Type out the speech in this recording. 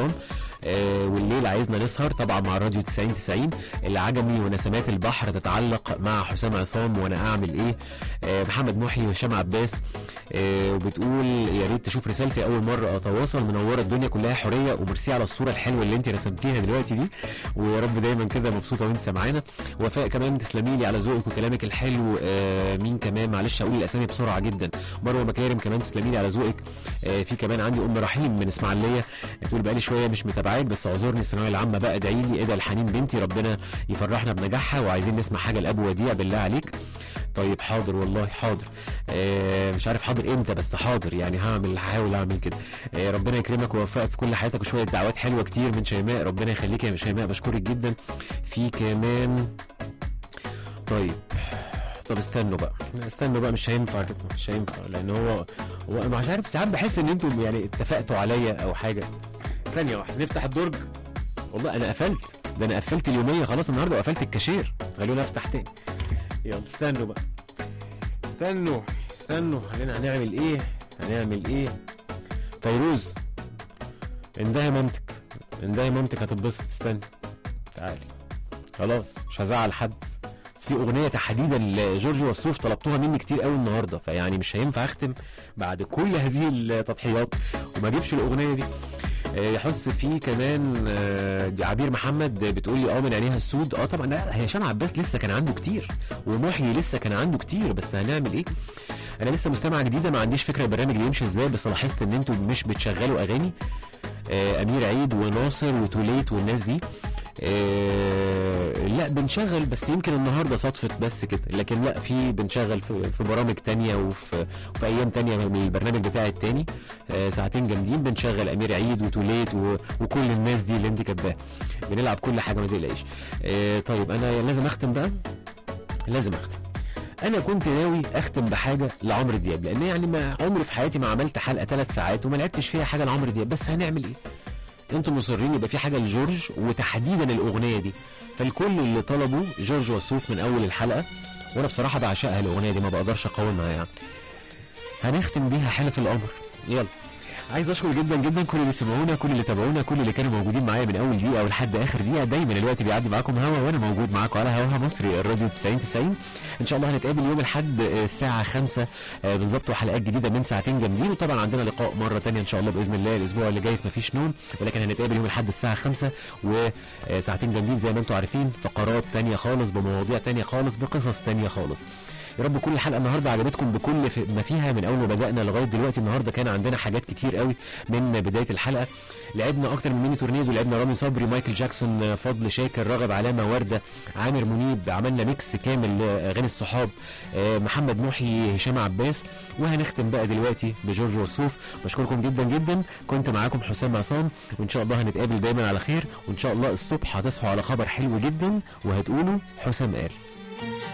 عصام آه والليل عايزنا نسهر طبعا مع راديو 90 90 اللي عجمي ونسمات البحر تتعلق مع حسام عصام وانا اعمل ايه آه محمد محي وهشام عباس آه وبتقول يا ريت تشوف رسالتي اول مره اتواصل منوره الدنيا كلها حريه وميرسي على الصوره الحلوه اللي انت رسمتيها دلوقتي دي ويا رب دايما كده مبسوطه وانت سامعانا وفاء كمان تسلمي لي على ذوقك وكلامك الحلو آه مين كمان معلش اقول الاسامي بسرعه جدا مروه مكارم كمان تسلمي لي على ذوقك آه في كمان عندي ام رحيم من اسماعيليه بتقول بقالي شويه مش متابعاك بس اعذرني الثانويه العامه بقى ادعي لي ادعي لحنين بنتي ربنا يفرحنا بنجاحها وعايزين نسمع حاجه لابو وديع بالله عليك طيب حاضر والله حاضر آه مش عارف حاضر امتى بس حاضر يعني هعمل هحاول اعمل كده آه ربنا يكرمك ويوفقك في كل حياتك وشويه دعوات حلوه كتير من شيماء ربنا يخليك يا شيماء بشكرك جدا في كمان طيب طب استنوا بقى استنوا بقى مش هينفع كده مش هينفع لان هو هو مش عارف ساعات بحس ان انتم يعني اتفقتوا عليا او حاجه ثانيه واحده نفتح الدرج والله انا قفلت ده انا قفلت اليوميه خلاص النهارده وقفلت الكاشير خلونا افتح تاني يلا استنوا بقى استنوا استنوا خلينا هنعمل ايه هنعمل ايه فيروز اندهي مامتك اندهي مامتك هتتبسط استني تعالي خلاص مش هزعل حد في اغنيه تحديدا لجورج وسوف طلبتوها مني كتير قوي النهارده فيعني مش هينفع اختم بعد كل هذه التضحيات وما اجيبش الاغنيه دي آه، يحس فيه كمان آه، دي عبير محمد بتقول لي اه من عينيها السود اه طبعا لا هشام عباس لسه كان عنده كتير ومحيي لسه كان عنده كتير بس هنعمل ايه انا لسه مستمعه جديده ما عنديش فكره البرنامج بيمشي ازاي بس لاحظت ان انتوا مش بتشغلوا اغاني آه، امير عيد وناصر وتوليت والناس دي آه، لا بنشغل بس يمكن النهارده صدفت بس كده لكن لا في بنشغل في, في برامج تانية وفي, وفي ايام تانية من البرنامج بتاعي التاني آه، ساعتين جامدين بنشغل امير عيد وتوليت و- وكل الناس دي اللي انت كاتباها بنلعب كل حاجه ما تقلقيش آه، طيب انا لازم اختم بقى لازم اختم انا كنت ناوي اختم بحاجه لعمرو دياب لان يعني ما عمري في حياتي ما عملت حلقه ثلاث ساعات وما لعبتش فيها حاجه لعمرو دياب بس هنعمل ايه انتوا مصرين يبقى في حاجه لجورج وتحديدا الاغنيه دي فالكل اللي طلبوا جورج وسوف من اول الحلقه وانا بصراحه بعشقها الاغنيه دي ما بقدرش اقاوم معاها يعني هنختم بيها حلف القمر يلا عايز اشكر جدا جدا كل اللي سمعونا كل اللي تابعونا كل اللي كانوا موجودين معايا من اول دقيقه ولحد اخر دقيقه دايما الوقت بيعدي معاكم هوا وانا موجود معاكم على هواها مصري الراديو 90 90 ان شاء الله هنتقابل يوم الاحد آه، الساعه 5 آه، بالظبط وحلقات جديده من ساعتين جامدين وطبعا عندنا لقاء مره تانية ان شاء الله باذن الله الاسبوع اللي جاي في مفيش نوم ولكن هنتقابل يوم الاحد الساعه 5 وساعتين جامدين زي ما انتم عارفين فقرات تانية خالص بمواضيع تانية خالص بقصص تانية خالص يا رب كل حلقه النهارده عجبتكم بكل في- ما فيها من اول ما بدانا لغايه دلوقتي النهارده كان عندنا حاجات كتير قوي من بدايه الحلقه لعبنا اكتر من ميني تورنيدو لعبنا رامي صبري مايكل جاكسون فضل شاكر راغب علامه ورده عامر منيب عملنا ميكس كامل لاغاني الصحاب آه، محمد محي هشام عباس وهنختم بقى دلوقتي بجورج وسوف بشكركم جدا جدا كنت معاكم حسام عصام وان شاء الله هنتقابل دايما على خير وان شاء الله الصبح هتصحوا على خبر حلو جدا وهتقولوا حسام قال